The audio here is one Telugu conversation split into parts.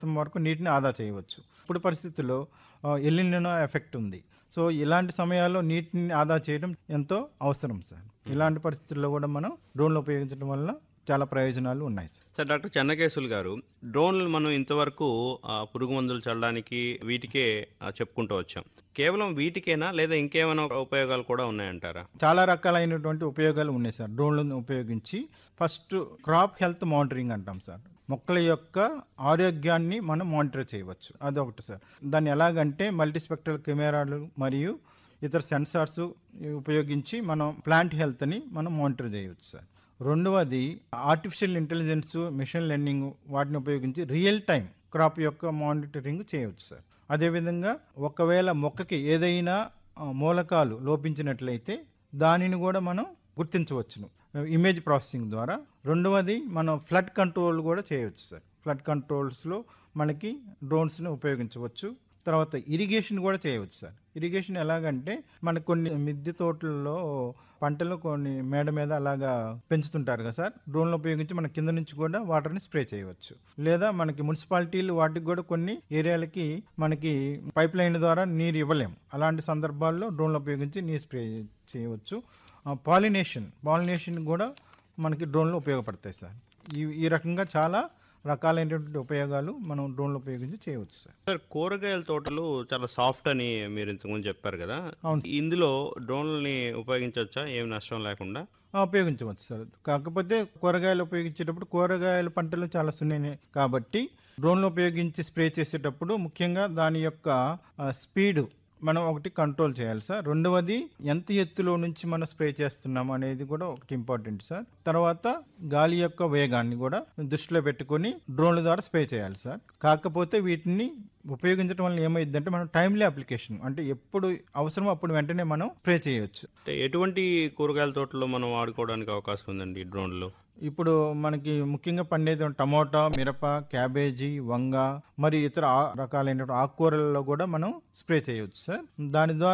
శాతం వరకు నీటిని ఆదా చేయవచ్చు ఇప్పుడు పరిస్థితుల్లో ఎల్లినో ఎఫెక్ట్ ఉంది సో ఇలాంటి సమయాల్లో నీటిని ఆదా చేయడం ఎంతో అవసరం సార్ ఇలాంటి పరిస్థితుల్లో కూడా మనం డ్రోన్లు ఉపయోగించడం వల్ల చాలా ప్రయోజనాలు ఉన్నాయి సార్ సార్ డాక్టర్ చెన్నకేశులు గారు డ్రోన్లు మనం ఇంతవరకు ఆ, పురుగు మందులు చల్లడానికి వీటికే ఆ, చెప్పుకుంటూ వచ్చాం కేవలం వీటికేనా లేదా ఇంకేమైనా ఉపయోగాలు కూడా ఉన్నాయంటారా చాలా రకాలైనటువంటి ఉపయోగాలు ఉన్నాయి సార్ డ్రోన్లను ఉపయోగించి ఫస్ట్ క్రాప్ హెల్త్ మానిటరింగ్ అంటాం సార్ మొక్కల యొక్క ఆరోగ్యాన్ని మనం మానిటర్ చేయవచ్చు అదొకటి సార్ దాన్ని ఎలాగంటే మల్టీస్పెక్ట్రల్ కెమెరాలు మరియు ఇతర సెన్సార్స్ ఉపయోగించి మనం ప్లాంట్ హెల్త్ని మనం మానిటర్ చేయవచ్చు సార్ రెండవది ఆర్టిఫిషియల్ ఇంటెలిజెన్స్ మిషన్ లెర్నింగ్ వాటిని ఉపయోగించి రియల్ టైం క్రాప్ యొక్క మానిటరింగ్ చేయవచ్చు సార్ అదేవిధంగా ఒకవేళ మొక్కకి ఏదైనా ఆ, మూలకాలు లోపించినట్లయితే దానిని కూడా మనం గుర్తించవచ్చును ఇమేజ్ ప్రాసెసింగ్ ద్వారా రెండవది మనం ఫ్లడ్ కంట్రోల్ కూడా చేయవచ్చు సార్ ఫ్లడ్ కంట్రోల్స్లో మనకి డ్రోన్స్ని ఉపయోగించవచ్చు తర్వాత ఇరిగేషన్ కూడా చేయవచ్చు సార్ ఇరిగేషన్ ఎలాగంటే మనకు కొన్ని మిద్దె తోటల్లో పంటలు కొన్ని మేడ మీద అలాగా పెంచుతుంటారు కదా సార్ డ్రోన్లు ఉపయోగించి మన కింద నుంచి కూడా వాటర్ని స్ప్రే చేయవచ్చు లేదా మనకి మున్సిపాలిటీలు వాటికి కూడా కొన్ని ఏరియాలకి మనకి పైప్ లైన్ ద్వారా నీరు ఇవ్వలేం అలాంటి సందర్భాల్లో డ్రోన్లు ఉపయోగించి నీరు స్ప్రే చేయవచ్చు పాలినేషన్ పాలినేషన్ కూడా మనకి డ్రోన్లు ఉపయోగపడతాయి సార్ ఈ ఈ రకంగా చాలా రకాలైనటువంటి ఉపయోగాలు మనం డ్రోన్లు ఉపయోగించి చేయవచ్చు సార్ సార్ కూరగాయల తోటలు చాలా సాఫ్ట్ అని మీరు ఇంతకుముందు చెప్పారు కదా అవును. ఇందులో డ్రోన్లని ఉపయోగించవచ్చా ఏం నష్టం లేకుండా ఆ, ఉపయోగించవచ్చు సార్ కాకపోతే కూరగాయలు ఉపయోగించేటప్పుడు కూరగాయల పంటలు చాలా సున్నినే కాబట్టి డ్రోన్లు ఉపయోగించి స్ప్రే చేసేటప్పుడు ముఖ్యంగా దాని యొక్క ఆ, స్పీడ్ మనం ఒకటి కంట్రోల్ చేయాలి సార్ రెండవది ఎంత ఎత్తులో నుంచి మనం స్ప్రే చేస్తున్నాం అనేది కూడా ఒకటి ఇంపార్టెంట్ సార్ తర్వాత గాలి యొక్క వేగాన్ని కూడా దృష్టిలో పెట్టుకొని డ్రోన్ల ద్వారా స్ప్రే చేయాలి సార్ కాకపోతే వీటిని ఉపయోగించడం వల్ల ఏమైందంటే మనం టైమ్లీ అప్లికేషన్ అంటే ఎప్పుడు అవసరమో అప్పుడు వెంటనే మనం స్ప్రే చేయొచ్చు అంటే ఎటువంటి కూరగాయల తోటలో మనం వాడుకోవడానికి అవకాశం ఉందండి ఈ డ్రోన్లు ఇప్పుడు మనకి ముఖ్యంగా పండేది టమోటా మిరప క్యాబేజీ వంగ మరి ఇతర ఆ- రకాలైన ఆకుకూరలలో కూడా మనం స్ప్రే చేయవచ్చు సార్ దాని ద్వారా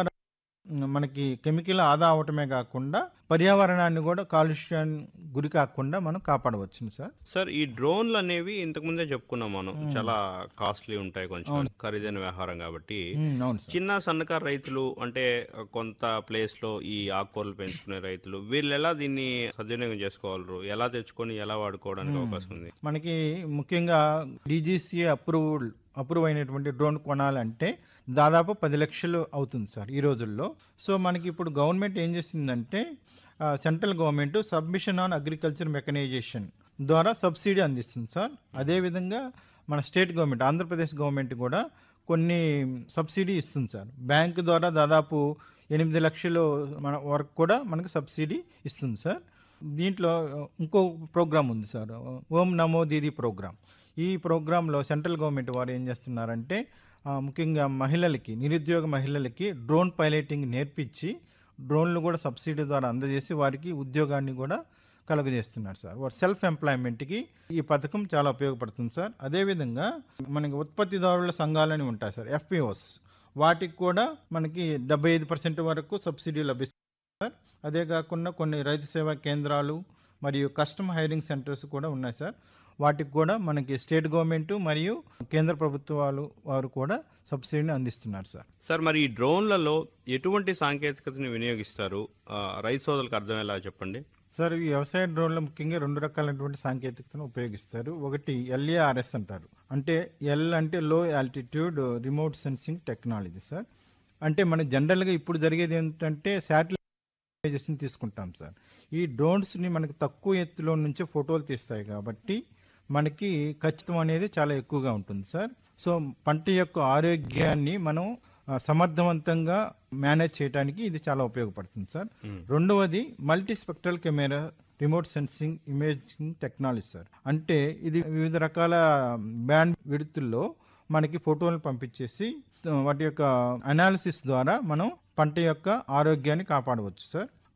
మనకి కెమికల్ ఆదా అవటమే కాకుండా పర్యావరణాన్ని కూడా కాలుష్యాన్ని గురి కాకుండా మనం కాపాడవచ్చు సార్ సార్ ఈ డ్రోన్లు అనేవి ఇంతకుముందే చెప్పుకున్నాం మనం చాలా కాస్ట్లీ ఉంటాయి కొంచెం ఖరీదైన వ్యవహారం కాబట్టి ఉమ్, అవును సార్ చిన్న సన్నకారు రైతులు అంటే కొంత ప్లేస్ లో ఈ ఆకుకూరలు పెంచుకునే రైతులు వీళ్ళు ఎలా దీన్ని సద్వినియోగం చేసుకోగలరు ఎలా తెచ్చుకొని ఎలా వాడుకోవడానికి అవకాశం ఉంది మనకి ముఖ్యంగా డీజీసీ అప్రూవ్డ్ అప్రూవ్ అయినటువంటి డ్రోన్ కొనాలంటే దాదాపు పది లక్షలు అవుతుంది సార్ ఈ రోజుల్లో సో మనకి ఇప్పుడు గవర్నమెంట్ ఏం చేసిందంటే ఆ, central government submission on agriculture mechanization ద్వారా సబ్సిడీ అందిస్తుంది సార్ అదేవిధంగా మన స్టేట్ గవర్నమెంట్ ఆంధ్రప్రదేశ్ గవర్నమెంట్ కూడా కొన్ని సబ్సిడీ ఇస్తుంది సార్ బ్యాంక్ ద్వారా దాదాపు ఎనిమిది లక్షలు మన వరకు కూడా మనకు సబ్సిడీ ఇస్తుంది సార్ దీంట్లో ఇంకో ప్రోగ్రామ్ ఉంది సార్ ఓం నమో దీది ప్రోగ్రామ్ ఈ ప్రోగ్రాంలో సెంట్రల్ గవర్నమెంట్ వారు ఏం చేస్తున్నారంటే ఆ, ముఖ్యంగా మహిళలకి నిరుద్యోగ మహిళలకి డ్రోన్ పైలటింగ్ నేర్పించి డ్రోన్లు కూడా సబ్సిడీ ద్వారా అందజేసి వారికి ఉద్యోగాన్ని కూడా కలుగజేస్తున్నారు సార్ వారి సెల్ఫ్ ఎంప్లాయ్మెంట్కి ఈ పథకం చాలా ఉపయోగపడుతుంది సార్ అదేవిధంగా మనకి ఉత్పత్తిదారుల సంఘాలని ఉంటాయి సార్ ఎఫ్పిఓస్ వాటికి కూడా మనకి డెబ్బై ఐదు పర్సెంట్ వరకు సబ్సిడీ లభిస్తుంది సార్ అదే కాకుండా కొన్ని రైతు సేవా కేంద్రాలు మరియు కస్టమ్ హైరింగ్ సెంటర్స్ కూడా ఉన్నాయి సార్ వాటికి కూడా మనకి స్టేట్ గవర్నమెంట్ మరియు కేంద్ర ప్రభుత్వాలు వారు కూడా సబ్సిడీని అందిస్తున్నారు సార్ సార్ మరి ఈ డ్రోన్లలో ఎటువంటి సాంకేతికతని వినియోగిస్తారు ఆ, రైతు సోదరులకు అర్థమయ్యేలా చెప్పండి సార్ ఈ వ్యవసాయ డ్రోన్లో ముఖ్యంగా రెండు రకాలైనటువంటి సాంకేతికతను ఉపయోగిస్తారు ఒకటి ఎల్ఏఆర్ఎస్ అంటారు అంటే ఎల్ అంటే low altitude remote sensing technology sir అంటే మన జనరల్గా ఇప్పుడు జరిగేది ఏంటంటే శాటిలైట్ ఇమేజెస్ని తీసుకుంటాం సార్ ఈ డ్రోన్స్ని మనకి తక్కువ ఎత్తులో నుంచే ఫోటోలు తీస్తాయి కాబట్టి మనకి ఖచ్చితం అనేది చాలా ఎక్కువగా ఉంటుంది సార్ సో పంట యొక్క ఆరోగ్యాన్ని మనం ఆ, సమర్థవంతంగా మేనేజ్ చేయడానికి ఇది చాలా ఉపయోగపడుతుంది సార్ రెండవది multi spectral camera remote sensing imaging technology sir అంటే ఇది వివిధ రకాల బ్యాండ్ విడుతుల్లో మనకి ఫోటోలు పంపించేసి ఆ, వాటి యొక్క అనాలిసిస్ ద్వారా మనం పంట యొక్క ఆరోగ్యాన్ని కాపాడవచ్చు సార్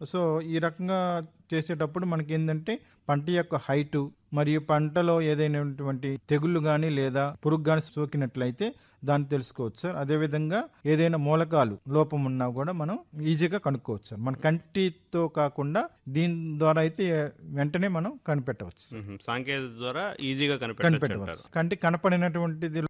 సో ఈ రకంగా చేసేటప్పుడు మనకి ఏంటంటే పంట యొక్క హైటు మరియు పంటలో ఏదైనటువంటి తెగుళ్ళు కానీ లేదా పురుగు కానీ సోకినట్లయితే దాన్ని తెలుసుకోవచ్చు సార్ అదేవిధంగా ఏదైనా మూలకాలు లోపం ఉన్నా కూడా మనం ఈజీగా కనుక్కోవచ్చు సార్ మన కంటితో కాకుండా దీని ద్వారా అయితే వెంటనే మనం కనిపెట్టవచ్చు సార్. మ్మ్. సాంకేతిక ద్వారా ఈజీగా కనిపెట్టచ్చు అంటారు కనిపెట్టవచ్చు కంటి కనపడినటువంటిది